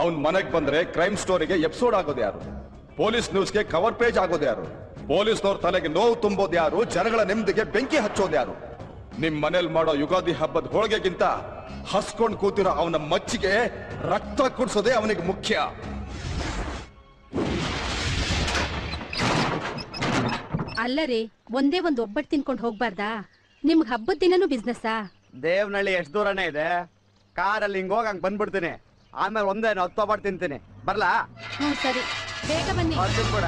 ಅವ್ನ್ ಮನೆಗ್ ಬಂದ್ರೆ ಕ್ರೈಮ್ ಸ್ಟೋರಿಗೆ ಎಪಿಸೋಡ್ ಆಗೋದು ಯಾರು ಪೊಲೀಸ್ ನ್ಯೂಸ್ಗೆ ಕವರ್ ಪೇಜ್ ಆಗೋದು ಯಾರು ಪೊಲೀಸ್ನವ್ರ ತಲೆಗೆ ನೋವು ತುಂಬೋದು ಯಾರು ಜನಗಳ ನೆಮ್ಮದಿಗೆ ಬೆಂಕಿ ಹಚ್ಚೋದು ಯಾರು ನಿಮ್ ಮನೇಲಿ ಮಾಡೋ ಯುಗಾದಿ ಹಬ್ಬದ ಹೋಳಿಗೆಗಿಂತ ಹಸ್ಕೊಂಡ್ ಕೂತಿರೋ ಅವನ ಮಚ್ಚಿಗೆ ರಕ್ತ ಕುಡ್ಸೋದೇ ಅವನಿಗೆ ಮುಖ್ಯ ಅಲ್ಲರೇ ಒಂದೇ ಒಂದ್ ಒಬ್ಬಟ್ಟು ತಿನ್ಕೊಂಡ್ ಹೋಗ್ಬಾರ್ದಾ ನಿಮ್ಗ್ ಹಬ್ಬದ ದಿನನೂ ಬಿಸ್ನೆಸ್ಸಾ ದೇವನಹಳ್ಳಿ ಎಷ್ಟು ದೂರನೇ ಇದೆ ಕಾರಲ್ಲಿ ಹಿಂಗ್ ಹೋಗಿ ಹಂಗ್ ಬಂದ್ಬಿಡ್ತೀನಿ ಆಮೇಲೆ ಒಂದೇ ಹತ್ತು ಬಾಟ್ ತಿಂತೀನಿ ಬರ್ಲಾ ಹ್ಞೂ ಸರಿ ಬೇಗ ಬನ್ನಿ ಬರ್ತೀನಿ ಕೂಡ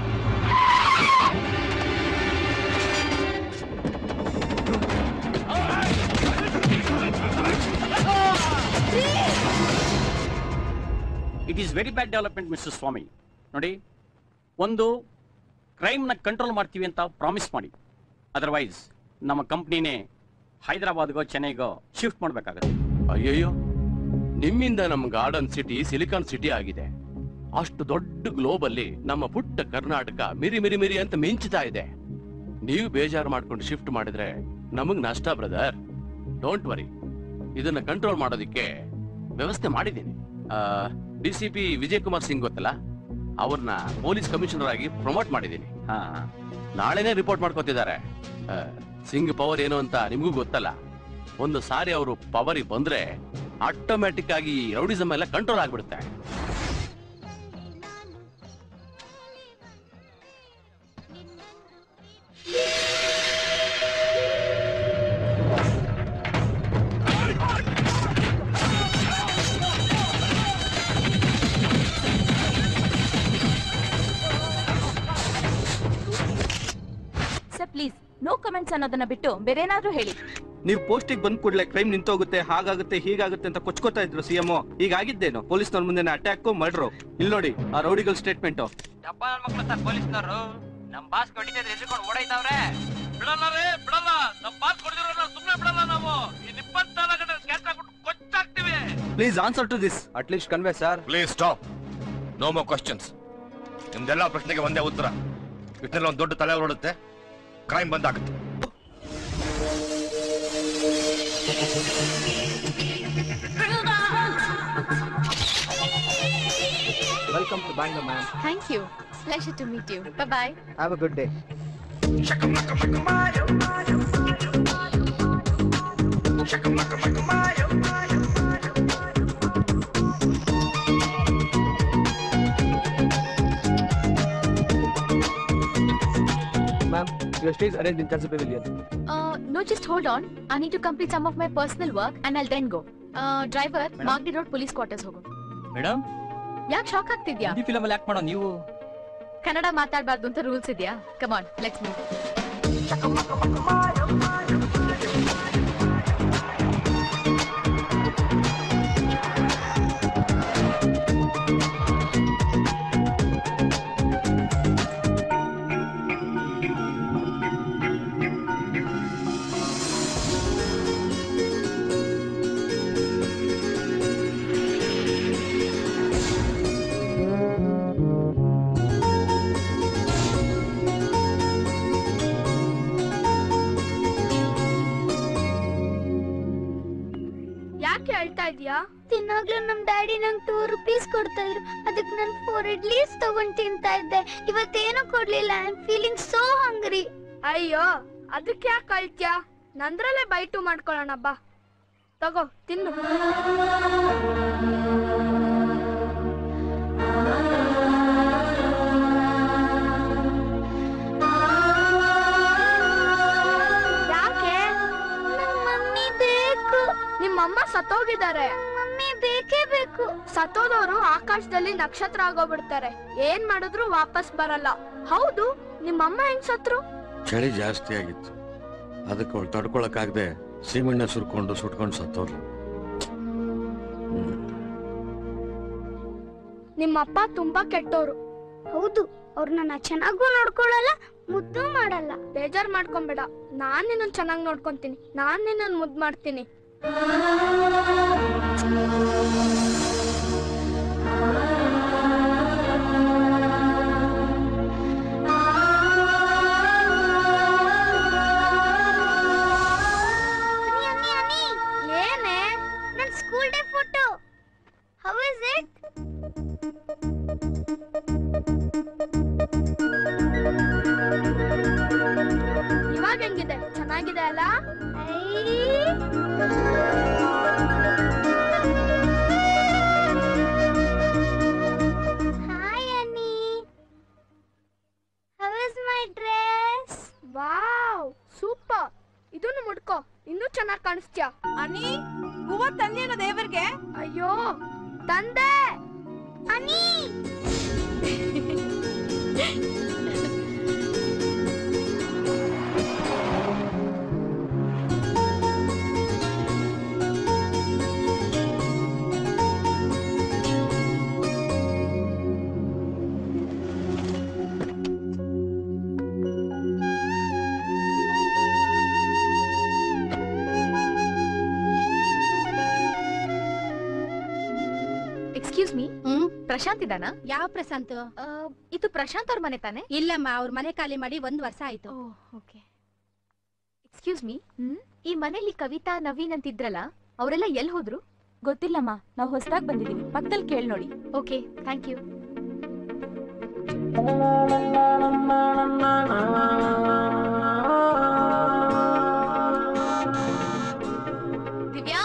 it is very bad development mister Swamy ನೋಡಿ ಒಂದು ಕ್ರೈಮ್ನ ಕಂಟ್ರೋಲ್ ಮಾಡ್ತೀವಿ ಅಂತ ಪ್ರಾಮಿಸ್ ಮಾಡಿ ಅದರ್ವೈಸ್ ನಮ್ಮ ಕಂಪ್ನಿನೇ ಹೈದರಾಬಾದ್ಗೋ ಚೆನ್ನೈಗೋ ಶಿಫ್ಟ್ ಮಾಡಬೇಕಾಗುತ್ತೆ ಅಯ್ಯಯ್ಯೋ ನಿಮ್ಮಿಂದ ನಮ್ಮ ಗಾರ್ಡನ್ ಸಿಟಿ ಸಿಲಿಕಾನ್ ಸಿಟಿ ಆಗಿದೆ ಅಷ್ಟು ದೊಡ್ಡ ಗ್ಲೋಬ್ ಅಲ್ಲಿ ನಮ್ಮ ಪುಟ್ಟ ಕರ್ನಾಟಕ ಮಿರಿ ಮಿರಿ ಮಿರಿ ಅಂತ ಮಿಂಚ್ತಾ ಇದೆ ನೀವು ಬೇಜಾರು ಮಾಡ್ಕೊಂಡು ಶಿಫ್ಟ್ ಮಾಡಿದ್ರೆ ನಮಗ್ ನಷ್ಟ ಬ್ರದರ್ ಡೋಂಟ್ ವರಿ ಇದನ್ನ ಕಂಟ್ರೋಲ್ ಮಾಡೋದಿಕ್ಕೆ ವ್ಯವಸ್ಥೆ ಮಾಡಿದ್ದೀನಿ D C P Vijay Kumar Singh ಗೊತ್ತಲ್ಲ ಅವ್ರನ್ನ ಪೊಲೀಸ್ ಕಮಿಷನರ್ ಆಗಿ ಪ್ರಮೋಟ್ ಮಾಡಿದ್ದೀನಿ ಹಾ ನಾಳೆನೇ ರಿಪೋರ್ಟ್ ಮಾಡ್ಕೊತಿದ್ದಾರೆ ಆ, ಸಿಂಗ್ ಪವರ್ ಏನು ಅಂತ ನಿಮಗೂ ಗೊತ್ತಲ್ಲ ಒಂದು ಸಾರಿ ಅವರು ಪವರಿಗೆ ಬಂದ್ರೆ ಆಟೋಮ್ಯಾಟಿಕ್ ಆಗಿ ರೌಡಿಸಮ್ ಎಲ್ಲ ಕಂಟ್ರೋಲ್ ಆಗ್ಬಿಡುತ್ತೆ ಸರ್ ಪ್ಲೀಸ್ ನೋ ಕಮೆಂಟ್ಸ್ ಅನ್ನೋದನ್ನ ಬಿಟ್ಟು ಬೇರೆ ಏನಾದ್ರೂ ಹೇಳಿ ನೀವು ಪೋಸ್ಟಿಗೆ ಬಂದ್ ಕೂಡಲೇ ಕ್ರೈಮ್ ನಿಂತೋಗುತ್ತೆ ಹಾಗಾಗುತ್ತೆ ಹೀಗಾಗುತ್ತೆ ಅಂತ ಕೊಚ್ಕೋತಾ ಇದ್ರು ಸಿಎಂ ಈಗ ಆಗಿದ್ದೇನು ಪೊಲೀಸ್ನವ್ರ ಮುಂದೆ ಅಟ್ಯಾಕ್ ಮರ್ಡ್ರು ಇಲ್ಲಿ ನೋಡಿ ಆ ರೌಡಿಗಳ ಸ್ಟೇಟ್ಮೆಂಟ್ ಡಬ್ಬ ನನ್ ಮಕ್ಳು ಸರ್ ಪೊಲೀಸ್ನವರು ನಮ್ ಬಾಸ್ ಕೊಟ್ಟಿದ್ರೆ ಎದ್ರುಕೊಂಡು ಓಡೈತಾವ್ರೆ ಬಿಡಲ್ಲ ರೀ ಬಿಡಲ್ಲ ನಮ್ ಬಾಸ್ ಕೊಡ್ದಿರೋ ಸುಮ್ನೆ ಬಿಡಲ್ಲ ನಾವು ಇನ್ ಇಪ್ಪತ್ತಾರು ಗಂಟೆ ಕೆಲಸ ಕೊಟ್ಟು ಕೊಚ್ಚಾಕ್ತಿವಿ please answer to this at least convey sir please stop no more questions ನಿಮ್ದೆಲ್ಲ ಪ್ರಶ್ನೆಗೆ ಒಂದೇ ಉತ್ತರ ಇಷ್ಟೆಲ್ಲ ಒಂದು ದೊಡ್ಡ ತಲೆ ಹೊರಡುತ್ತೆ ಕ್ರೈಮ್ ಬಂದಾಗುತ್ತೆ welcome to Bangalore ma'am thank you pleasure to meet you bye have a good day ma'am your stage arrange in church pavilion no just hold on I need to complete some of my personal work and I'll then go driver ಮಾರ್ಗ್ಡಿ road police quarters ಹೋಗು madam ಯಾಕೆ shock ಆಗ್ತಿದ್ಯಾ Hindi film ಅಲ್ಲಿ ಯಾಕೆ ಮಾಡೋ ನೀವು ಕನ್ನಡ ಮಾತಾಡಬಾರ್ದು ಅಂತ ರೂಲ್ಸ್ ಇದೆಯಾ ಕಮಾನ್ ಲೆಟ್ಸ್ ಮೂವ್ ಯಾಕೆ ಅಳ್ತಾ ಇದೀಯಾ ತಿನ್ನಾಗ್ಲೂ ನಮ್ ಡ್ಯಾಡಿ ನಂಗೆ ಟೂ ರುಪೀಸ್ ಕೊಡ್ತಾ ಇದ್ರು ಅದಕ್ಕೆ ನಾನು ಫೋರ್ ಇಡ್ಲೀಸ್ ತಗೊಂಡ್ ತಿಂತಾ ಇದ್ದೆ ಇವತ್ತೇನು ಕೊಡ್ಲಿಲ್ಲ I am feeling so hungry ಅಯ್ಯೋ ಅದಕ್ಕೆ ಯಾಕೆ ಅಳ್ತ್ಯಾ ನಂದ್ರಲ್ಲೇ ಬೈಟು ಮಾಡ್ಕೊಳ್ಳೋಣ ಬಾ ತಗೋ ತಿನ್ನು ಯಾಕೆ ಮಮ್ಮಿ ಬೇಕು ನಿಮ್ಮಮ್ಮ ಸತ್ತೋಗಿದ್ದಾರೆ ಮಮ್ಮಿ ಬೇಕೇ ಬೇಕು ಸತ್ತೋದವರು ಆಕಾಶದಲ್ಲಿ ನಕ್ಷತ್ರ ಆಗೋಗ್ಬಿಡ್ತಾರೆ ಏನ್ ಮಾಡಿದ್ರು ವಾಪಸ್ ಬರಲ್ಲ ಹೌದು ನಿಮ್ಮಮ್ಮ ಹೆಂಗ್ ಸತ್ರು ಚಳಿ ಜಾಸ್ತಿ ಆಗಿತ್ತು ಅದಕ್ಕೆ ಅವಳು ತಡ್ಕೊಳಕ್ಕಾಗದೆ ಸೀಮೆಣ್ಣೆ ಸುರ್ಕೊಂಡು ಸುಟ್ಕೊಂಡು ಸತ್ತವ್ರು ನಿಮ್ಮಪ್ಪ ತುಂಬಾ ಕೆಟ್ಟೋರು ಹೌದು ಅವ್ರು ನನ್ನ ಚೆನ್ನಾಗೂ ನೋಡ್ಕೊಳಲ್ಲ ಮುದ್ದು ಮಾಡಲ್ಲ ಬೇಜಾರ್ ಮಾಡ್ಕೊಂಬೇಡ ನಾನ್ ನಿನ್ನ ಚೆನ್ನಾಗಿ ನೋಡ್ಕೊಂತೀನಿ ನಾನ್ ನಿನ್ನ ಮುದ್ದು ಮಾಡ್ತೀನಿ ಏನೇ ನನ್ school day photo how is it ಇವಾಗ ಹೆಂಗಿದೆ ಚೆನ್ನಾಗಿದೆ ಅಲ್ಲ hi Annie how is my dress wow super ಇದನ್ನು ಮುಡ್ಕೋ ಇನ್ನೂ ಚೆನ್ನಾಗಿ ಕಾಣಿಸ್ತ್ಯಾ ಅನಿ ಹೂವ ತಂದೇನೋ ದೇವರಿಗೆ ಅಯ್ಯೋ ತಂದೆ Annie excuse me hmm Prashant ಇದಾನಾ ಯಾವ ಪ್ರಶಾಂತ್ ಆ, ಇದು ಪ್ರಶಾಂತ್ ಅವ್ರ ಮನೆ ತಾನೆ ಇಲ್ಲಮ್ಮ ಅವ್ರ ಮನೆ ಖಾಲಿ ಮಾಡಿ ಒಂದ್ ವರ್ಷ ಆಯ್ತು ಓಕೆ ಎಕ್ಸ್ಕ್ಯೂಸ್ ಮೀ ಈ ಮನೇಲಿ ಕವಿತಾ ನವೀನ್ ಅಂತ ಇದ್ರಲ್ಲ ಅವರೆಲ್ಲ ಎಲ್ಲಿ ಹೋದ್ರು ಗೊತ್ತಿಲ್ಲಮ್ಮ ನಾವು ಹೊಸದಾಗಿ ಬಂದಿದೀವಿ ಪಕ್ಕದಲ್ಲಿ ಕೇಳಿ ನೋಡಿ okay thank you Divya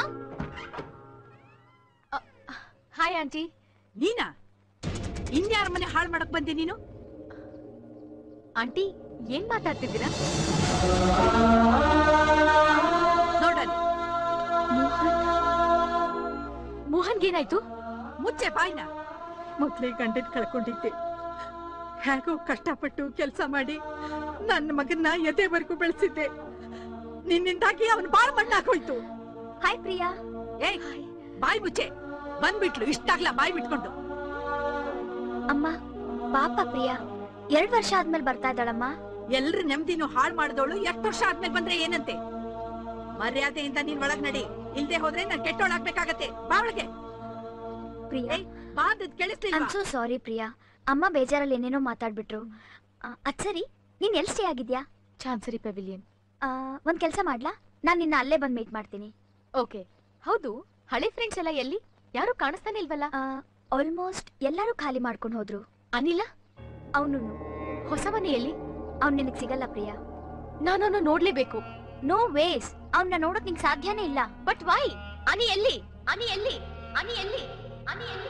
hi aunty ನೀನಾ ಇನ್ಯಾರ ಮನೆ ಹಾಳು ಮಾಡಕ್ ಬಂದೆ ನೀನು ಆಂಟಿ ಏನ್ ಮಾತಾಡ್ತಿದ್ದೀರಾ ನೋಡಲ್ಲಿ ಮೋಹನ್ಗೇನಾಯ್ತು ಮುಚ್ಚೆ ಬಾಯ್ನ ಮೊದ್ಲೇ ಗಂಡನ್ ಕಳ್ಕೊಂಡಿದ್ದೆ ಹೇಗೋ ಕಷ್ಟಪಟ್ಟು ಕೆಲಸ ಮಾಡಿ ನನ್ನ ಮಗನ್ನ ಎದೆವರೆಗೂ ಬೆಳೆಸಿದ್ದೆ ನಿನ್ನಿಂದಾಗಿ ಅವನ್ ಬಾಳ್ ಮಣ್ಣಾಗೋಯ್ತು ಹಾಯ್ ಪ್ರಿಯಾ ಏಯ್ ಬಾಯ್ ಮುಚ್ಚೆ ಬಂದ್ಬಿಟ್ಲು ಇಷ್ಟಾಗ್ಲ ಬಾಯ್ ಬಿಟ್ಕೊಂಡು ಅಮ್ಮ ಪಾಪ ಪ್ರಿಯಾ ಎರಡ್ ವರ್ಷ ಆದ್ಮೇಲೆ ಬರ್ತಾ ಇದ್ದಾಳಮ್ಮ ಎಲ್ರ ನೆಮ್ಮದಿನೂ ಹಾಳ್ ಮಾಡಿದವಳು ಎಷ್ಟು ವರ್ಷ ಆದ್ಮೇಲೆ ಬಂದ್ರೆ ಏನಂತೆ ಮರ್ಯಾದೆಯಿಂದ ನೀನ್ ಒಳಗ್ ನಡಿ ಇಲ್ದೆ ಹೋದ್ರೆ ನಾನ್ ಕೆಟ್ಟೋಳಾಗ್ಬೇಕಾಗತ್ತೆ ಬಾ ಒಳಗೆ ಪ್ರಿಯಾ ಬಾದದ್ ಕೇಳಿಸ್ಲಿಲ್ವಾ ಐಮ್ ಸೋ ಸಾರಿ ಪ್ರಿಯಾ ಅಮ್ಮ ಬೇಜಾರಲ್ಲಿ ಏನೇನೋ ಮಾತಾಡ್ಬಿಟ್ರು ಆ, ಅದ್ ಸರಿ ನೀನ್ ಎಲ್ ಸ್ಟೇ ಆಗಿದ್ಯಾ ಚಾನ್ಸರಿ ಪೆವಿಲಿಯನ್ ಆ, ಒಂದ್ ಕೆಲ್ಸ ಮಾಡ್ಲಾ ನಾನ್ ನಿನ್ನ ಅಲ್ಲೇ ಬಂದ್ ಮೀಟ್ ಮಾಡ್ತೀನಿ ಓಕೆ ಹೌದು ಹಳೆ ಫ್ರೆಂಡ್ಸ್ ಎಲ್ಲ ಎಲ್ಲಿ ಯಾರು ಕಾಣಿಸ್ತಾನೆ ಇಲ್ವಲ್ಲ ಆಲ್ಮೋಸ್ಟ್ ಎಲ್ಲರೂ ಖಾಲಿ ಮಾಡ್ಕೊಂಡು ಹೋದ್ರು ಅನಿಲ ಅವನು ಹೊಸ ಮನೆಯಲ್ಲಿ ಅವ್ನ್ ನಿನಗ್ ಸಿಗಲ್ಲ ಪ್ರಿಯಾ ನಾನು ನೋಡ್ಲೇಬೇಕು ನೋ ವೇಸ್ ಅವ್ನ ನೋಡೋಕ್ ನಿಂಗ್ ಸಾಧ್ಯನೇ ಇಲ್ಲ ಬಟ್ ವೈ ಅನಿ ಎಲ್ಲಿ ಅನಿ ಎಲ್ಲಿ ಅನಿ ಎಲ್ಲಿ ಅನಿ ಎಲ್ಲಿ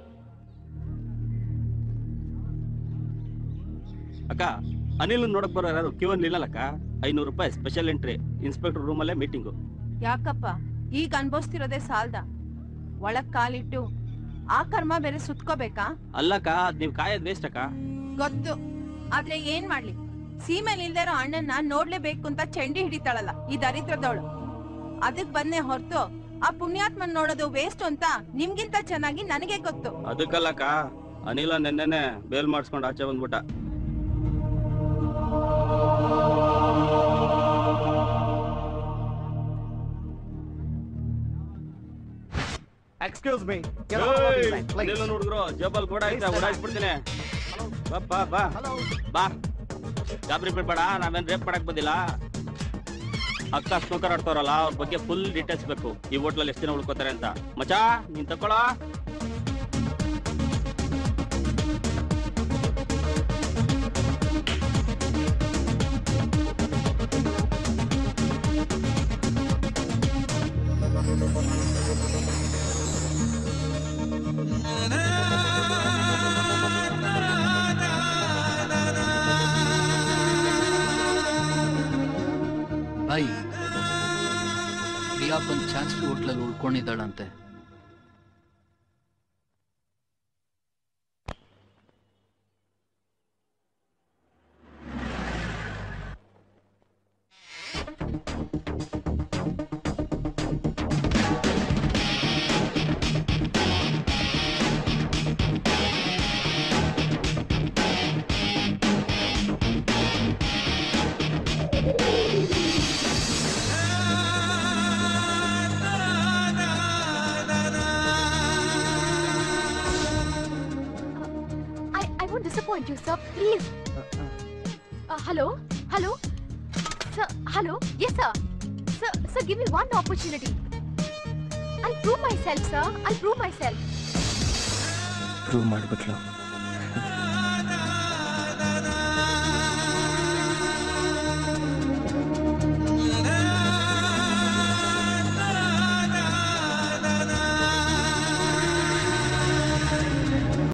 ಅಕ್ಕ ಅನಿಲ್ ನೋಡಕ್ ಬರೋ ಯಾರು ಕ್ಯೂ ಅಲ್ಲಿ ನಿಲ್ಲಲ್ಲಕ್ಕ ಐನೂರು ರೂಪಾಯಿ ಸ್ಪೆಷಲ್ ಎಂಟ್ರಿ ಇನ್ಸ್ಪೆಕ್ಟರ್ ರೂಮಲ್ಲೇ ಮೀಟಿಂಗು ಯಾಕಪ್ಪ ಈಗ ಅನ್ಭವಿಸ್ತಿರೋದೇ ಸಾಲ್ದ ಒಳಗ್ ಕಾಲಿಟ್ಟು ಆ ಕರ್ಮ ಬೇರೆ ಸುತ್ಕೋಬೇಕಾ ಅಲ್ಲಕ್ಕ ಅದ್ ನೀವ್ ಕಾಯೋದ್ ವೇಸ್ಟ್ ಅಕ್ಕ ಗೊತ್ತು ಆದ್ರೆ ಏನ್ ಮಾಡ್ಲಿ ಸೀಮೆಲ್ ಇಲ್ದೇ ಇರೋ ಅಣ್ಣನ್ನ ನೋಡ್ಲೇಬೇಕು ಅಂತ ಚಂಡಿ ಹಿಡಿತಾಳಲ್ಲ ಈ ದರಿದ್ರದವಳು ಅದಕ್ ಬಂದೆ ಹೊರತು ಆ ಪುಣ್ಯಾತ್ಮನ್ ನೋಡೋದು ವೇಸ್ಟ್ ಅಂತ ನಿಮ್ಗಿಂತ ಚೆನ್ನಾಗಿ ನನಗೆ ಗೊತ್ತು ಅದಕ್ಕಲ್ಲಕ್ಕ ಅನಿಲ ನೆನ್ನೆನೆ ಬೇಲ್ ಮಾಡಿಸ್ಕೊಂಡು ಆಚೆ ಬಂದ್ಬಿಟ್ಟ ಎಕ್ಸ್ಕ್ಯೂಸ್ ಮೀ ಅನಿಲ್ ಹುಡುಗರು ಜೇಬಲ್ ಕೂಡ ಐತೆ ಓಡಾಡ್ಬಿಡ್ತೀನಿ ಬಾ ಬಾ ಬಾ ಬಾ ಗಾಬರಿ ಬಿಡ್ಬೇಡ ನಾವೇನ್ ರೇಪ್ ಮಾಡಕ್ ಬಂದಿಲ್ಲ ಅಕ್ಕ ಸ್ನೂಕರ್ ಆಡ್ತಾರಲ್ಲ ಅವ್ರ ಬಗ್ಗೆ ಫುಲ್ ಡೀಟೇಲ್ಸ್ ಬೇಕು ಈ ಹೋಟ್ಲಲ್ಲಿ ಎಷ್ಟು ದಿನ ಉಳ್ಕೋತಾರೆ ಅಂತ ಮಚಾ ನೀನ್ ತಕೊಳ ಬಾಯಿ ಪ್ರಿಯಾ ಬಂದ್ ಚಾನ್ಸ್ಲಿ ಹೋಟ್ಲಲ್ಲಿ ಉಳ್ಕೊಂಡಿದ್ದಾಳಂತೆ I, I won't disappoint you, sir. Please. Uh, hello? Hello? Sir, hello? Yes, sir. Sir, sir, give me one opportunity. I'll prove myself, sir. I'll prove myself. Prove ಮಾಡಿಬಿಟ್ಲು